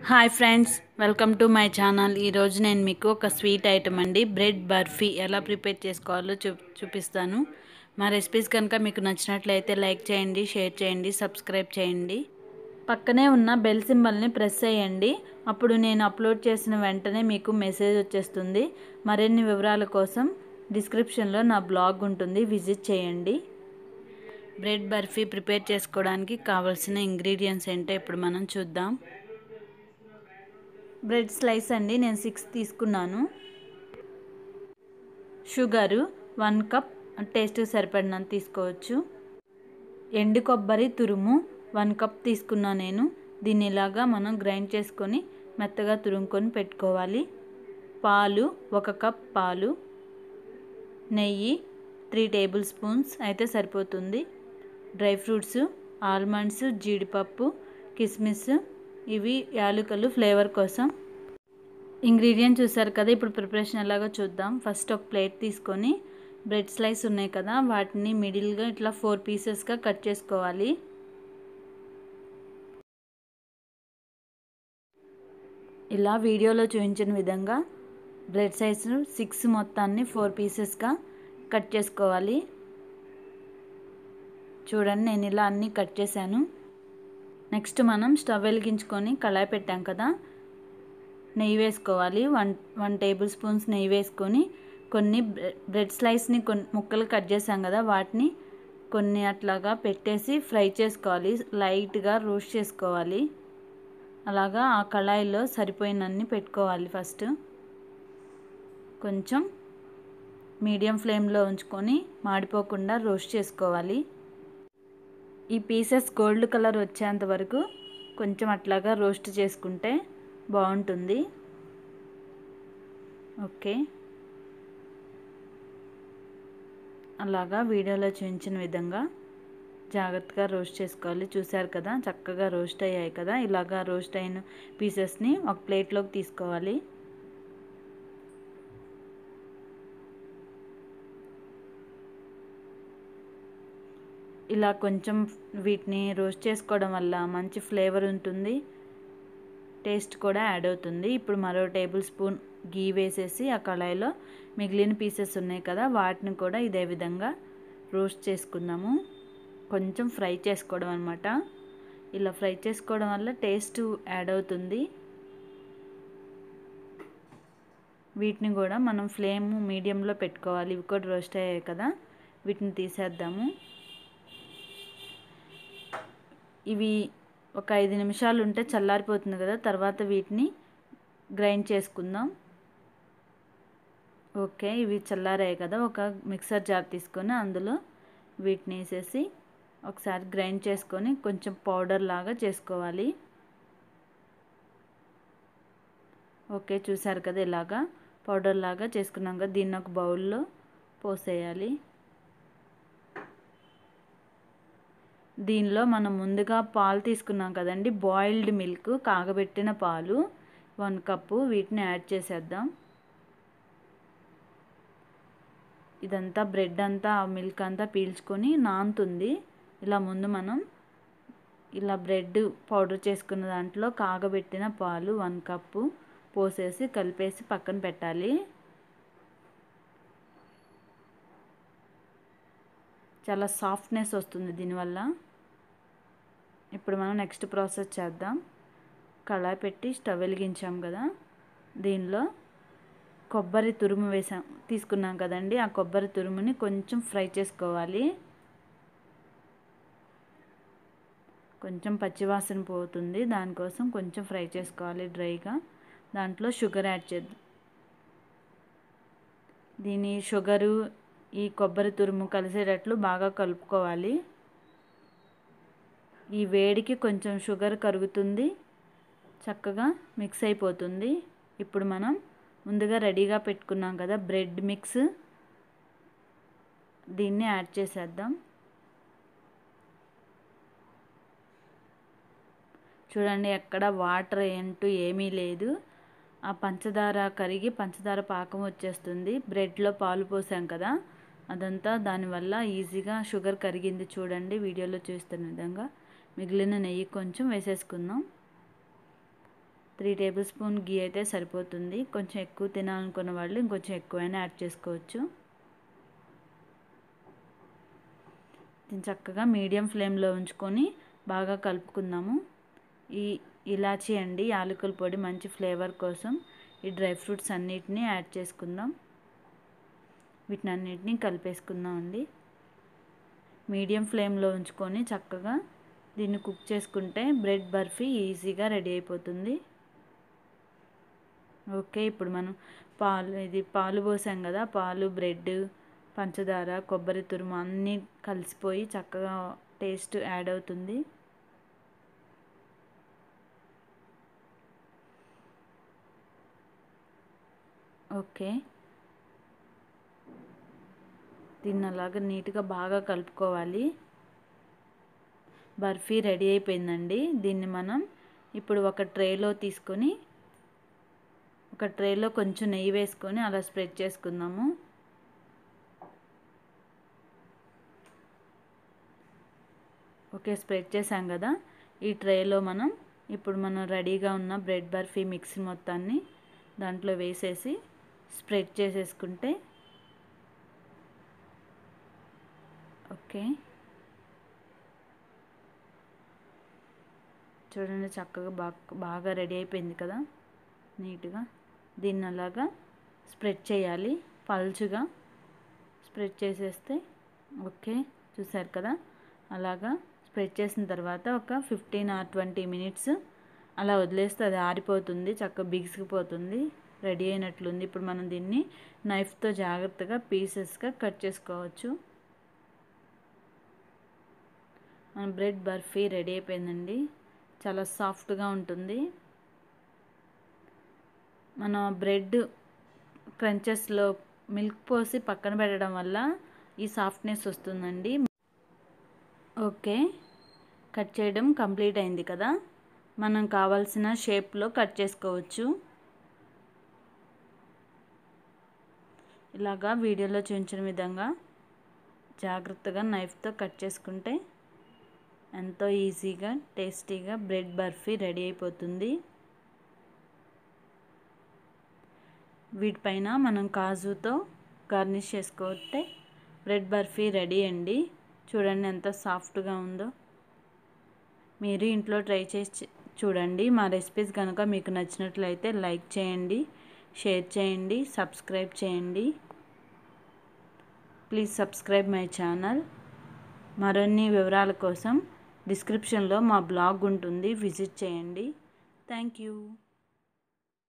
hi friends welcome to my channel ఈరోజు నేను మీకు ఒక స్వీట్ ఐటమ్ అండి బ్రెడ్ బర్ఫీ ఎలా ప్రిపేర్ చేసుకోవాలో చూ చూపిస్తాను మా రెసిపీస్ కనుక మీకు నచ్చినట్లయితే లైక్ చేయండి షేర్ చేయండి సబ్స్క్రైబ్ చేయండి పక్కనే ఉన్న బెల్ సింబల్ని ప్రెస్ చేయండి అప్పుడు నేను అప్లోడ్ చేసిన వెంటనే మీకు మెసేజ్ వచ్చేస్తుంది మరిన్ని వివరాల కోసం డిస్క్రిప్షన్లో నా బ్లాగ్ ఉంటుంది విజిట్ చేయండి బ్రెడ్ బర్ఫీ ప్రిపేర్ చేసుకోవడానికి కావాల్సిన ఇంగ్రీడియంట్స్ ఏంటో ఇప్పుడు మనం చూద్దాం బ్రెడ్ స్లైస్ అండి నేను సిక్స్ తీసుకున్నాను షుగరు వన్ కప్ టేస్ట్ సరిపడినంత తీసుకోవచ్చు ఎండు కొబ్బరి తురుము వన్ కప్ తీసుకున్నా నేను దీన్ని ఇలాగా మనం గ్రైండ్ చేసుకొని మెత్తగా తురుముకొని పెట్టుకోవాలి పాలు ఒక కప్ పాలు నెయ్యి త్రీ టేబుల్ స్పూన్స్ అయితే సరిపోతుంది డ్రై ఫ్రూట్స్ ఆల్మండ్స్ జీడిపప్పు కిస్మిస్ ఇవి యాలకులు ఫ్లేవర్ కోసం ఇంగ్రీడియంట్ చూసారు కదా ఇప్పుడు ప్రిపరేషన్ ఎలాగో చూద్దాం ఫస్ట్ ఒక ప్లేట్ తీసుకొని బ్రెడ్ స్లైస్ ఉన్నాయి కదా వాటిని మిడిల్గా ఇట్లా ఫోర్ పీసెస్గా కట్ చేసుకోవాలి ఇలా వీడియోలో చూపించిన విధంగా బ్రెడ్ సైజ్ సిక్స్ మొత్తాన్ని ఫోర్ పీసెస్గా కట్ చేసుకోవాలి చూడండి నేను ఇలా అన్నీ కట్ చేశాను నెక్స్ట్ మనం స్టవ్ వెలిగించుకొని కళాయి పెట్టాం కదా నెయ్యి వేసుకోవాలి వన్ వన్ టేబుల్ స్పూన్స్ నెయ్యి వేసుకొని కొన్ని బ్రెడ్ స్లైస్ని కొన్ని ముక్కలు కట్ చేసాం కదా వాటిని కొన్ని అట్లాగా పెట్టేసి ఫ్రై చేసుకోవాలి లైట్గా రోస్ట్ చేసుకోవాలి అలాగా ఆ కళాయిలో సరిపోయినన్ని పెట్టుకోవాలి ఫస్ట్ కొంచెం మీడియం ఫ్లేమ్లో ఉంచుకొని మాడిపోకుండా రోస్ట్ చేసుకోవాలి ఈ పీసెస్ గోల్డ్ కలర్ వచ్చేంత వరకు కొంచెం అట్లాగా రోస్ట్ చేసుకుంటే బాగుంటుంది ఓకే అలాగా వీడియోలో చూపించిన విధంగా జాగ్రత్తగా రోస్ట్ చేసుకోవాలి చూసారు కదా చక్కగా రోస్ట్ అయ్యాయి కదా ఇలాగా రోస్ట్ అయిన పీసెస్ని ఒక ప్లేట్లోకి తీసుకోవాలి ఇలా కొంచెం వీటిని రోస్ట్ చేసుకోవడం వల్ల మంచి ఫ్లేవర్ ఉంటుంది టేస్ట్ కూడా యాడ్ అవుతుంది ఇప్పుడు మరో టేబుల్ స్పూన్ గీ వేసేసి ఆ కళాయిలో మిగిలిన పీసెస్ ఉన్నాయి కదా వాటిని కూడా ఇదే విధంగా రోస్ట్ చేసుకుందాము కొంచెం ఫ్రై చేసుకోవడం అనమాట ఇలా ఫ్రై చేసుకోవడం వల్ల టేస్ట్ యాడ్ అవుతుంది వీటిని కూడా మనం ఫ్లేమ్ మీడియంలో పెట్టుకోవాలి ఇవి కూడా రోస్ట్ అయ్యాయి కదా వీటిని తీసేద్దాము ఇవి ఒక ఐదు నిమిషాలు ఉంటే చల్లారిపోతుంది కదా తర్వాత వీటిని గ్రైండ్ చేసుకుందాం ఓకే ఇవి చల్లారాయి కదా ఒక మిక్సర్ జార్ తీసుకొని అందులో వీటిని వేసేసి ఒకసారి గ్రైండ్ చేసుకొని కొంచెం పౌడర్ లాగా చేసుకోవాలి ఓకే చూసారు కదా ఇలాగా పౌడర్ లాగా చేసుకున్నాక దీన్ని ఒక బౌల్లో పోసేయాలి దీనిలో మనం ముందుగా పాలు తీసుకున్నాం కదండి బాయిల్డ్ మిల్క్ కాగబెట్టిన పాలు వన్ కప్పు వీటిని యాడ్ చేసేద్దాం ఇదంతా బ్రెడ్ అంతా మిల్క్ అంతా పీల్చుకొని నానుతుంది ఇలా ముందు మనం ఇలా బ్రెడ్ పౌడర్ చేసుకున్న దాంట్లో కాగబెట్టిన పాలు వన్ కప్పు పోసేసి కలిపేసి పక్కన పెట్టాలి చాలా సాఫ్ట్నెస్ వస్తుంది దీనివల్ల ఇప్పుడు మనం నెక్స్ట్ ప్రాసెస్ చేద్దాం కళాయి పెట్టి స్టవ్ వెలిగించాం కదా దీనిలో కొబ్బరి తురుము వేసాం తీసుకున్నాం కదండి ఆ కొబ్బరి తురుముని కొంచెం ఫ్రై చేసుకోవాలి కొంచెం పచ్చివాసన పోతుంది దానికోసం కొంచెం ఫ్రై చేసుకోవాలి డ్రైగా దాంట్లో షుగర్ యాడ్ చేద్దాం దీని షుగరు ఈ కొబ్బరి తురుము కలిసేటట్లు బాగా కలుపుకోవాలి ఈ వేడికి కొంచెం షుగర్ కరుగుతుంది చక్కగా మిక్స్ అయిపోతుంది ఇప్పుడు మనం ముందుగా రెడీగా పెట్టుకున్నాం కదా బ్రెడ్ మిక్స్ దీన్ని యాడ్ చేసేద్దాం చూడండి ఎక్కడ వాటర్ ఏంటూ ఏమీ లేదు ఆ పంచదార కరిగి పంచదార పాకం వచ్చేస్తుంది బ్రెడ్లో పాలు పోసాం కదా అదంతా దానివల్ల ఈజీగా షుగర్ కరిగింది చూడండి వీడియోలో చూస్తున్న విధంగా మిగిలిన నెయ్యి కొంచెం వేసేసుకుందాం త్రీ టేబుల్ స్పూన్ గీ అయితే సరిపోతుంది కొంచెం ఎక్కువ తినాలనుకున్న వాళ్ళు ఇంకొంచెం ఎక్కువైనా యాడ్ చేసుకోవచ్చు దీన్ని చక్కగా మీడియం ఫ్లేమ్లో ఉంచుకొని బాగా కలుపుకుందాము ఈ ఇలాచీ అండి యాలకుల పొడి మంచి ఫ్లేవర్ కోసం ఈ డ్రై ఫ్రూట్స్ అన్నిటినీ యాడ్ చేసుకుందాం వీటిని అన్నిటినీ కలిపేసుకుందాం అండి మీడియం ఫ్లేమ్లో ఉంచుకొని చక్కగా దీన్ని కుక్ చేసుకుంటే బ్రెడ్ బర్ఫీ ఈజీగా రెడీ అయిపోతుంది ఓకే ఇప్పుడు మనం పాలు ఇది పాలు పోసాం కదా పాలు బ్రెడ్ పంచదార కొబ్బరి తురుము అన్నీ కలిసిపోయి చక్కగా టేస్ట్ యాడ్ అవుతుంది ఓకే దీన్ని అలాగా నీట్గా బాగా కలుపుకోవాలి బర్ఫీ రెడీ అయిపోయిందండి దీన్ని మనం ఇప్పుడు ఒక ట్రేలో తీసుకొని ఒక ట్రేలో కొంచెం నెయ్యి వేసుకొని అలా స్ప్రెడ్ చేసుకుందాము ఓకే స్ప్రెడ్ చేసాం కదా ఈ ట్రేలో మనం ఇప్పుడు మనం రెడీగా ఉన్న బ్రెడ్ బర్ఫీ మిక్స్ మొత్తాన్ని దాంట్లో వేసేసి స్ప్రెడ్ చేసేసుకుంటే ఓకే చూడండి చక్కగా బాగా బాగా రెడీ అయిపోయింది కదా నీట్గా దీన్ని అలాగా స్ప్రెడ్ చేయాలి పల్చుగా స్ప్రెడ్ చేసేస్తే ఓకే చూసారు కదా అలాగా స్ప్రెడ్ చేసిన తర్వాత ఒక ఫిఫ్టీన్ ఆర్ ట్వంటీ మినిట్స్ అలా వదిలేస్తే అది ఆరిపోతుంది చక్కగా బిగిసిపోతుంది రెడీ అయినట్లుంది ఇప్పుడు మనం దీన్ని నైఫ్తో జాగ్రత్తగా పీసెస్గా కట్ చేసుకోవచ్చు మన బ్రెడ్ బర్ఫీ రెడీ అయిపోయిందండి చాలా సాఫ్ట్గా ఉంటుంది మన బ్రెడ్ క్రంచెస్లో మిల్క్ పోసి పక్కన పెట్టడం వల్ల ఈ సాఫ్ట్నెస్ వస్తుందండి ఓకే కట్ చేయడం కంప్లీట్ అయింది కదా మనం కావాల్సిన షేప్లో కట్ చేసుకోవచ్చు ఇలాగా వీడియోలో చూపించిన విధంగా జాగ్రత్తగా నైఫ్తో కట్ చేసుకుంటే ఎంతో ఈజీగా టేస్టీగా బ్రెడ్ బర్ఫీ రెడీ అయిపోతుంది వీటిపైన మనం కాజుతో గార్నిష్ చేసుకుంటే బ్రెడ్ బర్ఫీ రెడీ అండి చూడండి ఎంత సాఫ్ట్గా ఉందో మీరు ఇంట్లో ట్రై చేసి చూడండి మా రెసిపీస్ కనుక మీకు నచ్చినట్లయితే లైక్ చేయండి షేర్ చేయండి సబ్స్క్రైబ్ చేయండి ప్లీజ్ సబ్స్క్రైబ్ మై ఛానల్ మరిన్ని వివరాల కోసం డిస్క్రిప్షన్లో మా బ్లాగ్ ఉంటుంది విజిట్ చేయండి థ్యాంక్ యూ